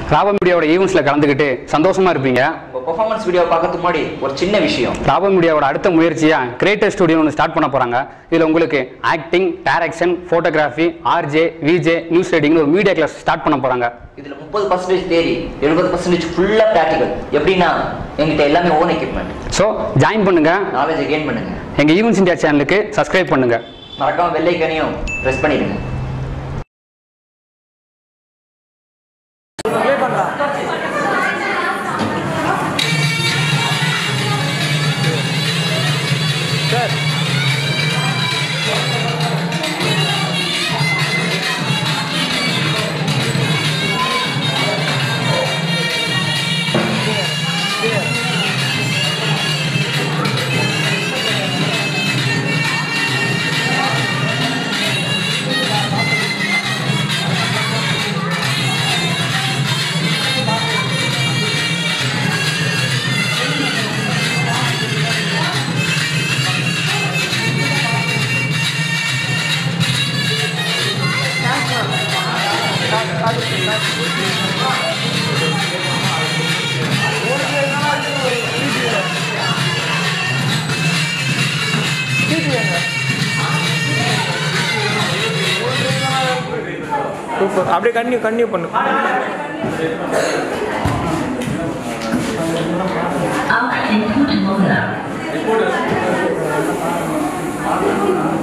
ராபா மீடியாவோட ஈவெண்ட்ஸில் கலந்துக்கிட்டு சந்தோஷமா இருப்பீங்க உங்க பெர்ஃபார்மன்ஸ் வீடியோ பார்க்கறதுக்கு முன்னாடி ஒரு சின்ன விஷயம் ராபா மீடியாவோட அடுத்த முயற்சியா கிரியேட்டர் ஸ்டுடியோ ஒன்று ஸ்டார்ட் பண்ண போறாங்க இதில் உங்களுக்கு acting direction photography RJ VJ news ரைட்டிங்னு ஒரு மீடியா கிளாஸ் ஸ்டார்ட் பண்ண போறாங்க இதுல முப்பது பர்சன்டேஜ் தேரி எழுபது பர்சன்டேஜ் ஃபுல்லா ப்ராக்டிகல் எப்படின்னா எங்கிட்ட எல்லாமே ஓன் எக்யூப்மெண்ட் ஸோ ஜாயின் பண்ணுங்க நாலேஜ் கெயின் பண்ணுங்க எங்க ஈவெண்ட்ஸ் இந்தியா சேனலுக்கு சப்ஸ்கிரைப் பண்ணுங்க மறக்காம வெள்ளைக்கனையும் ப்ரெஸ் பண்ணிடுங்க சூப்பர் அப்படியே கன்டினியூ கன்டினியூ பண்ணு Auch in gutem Hunger.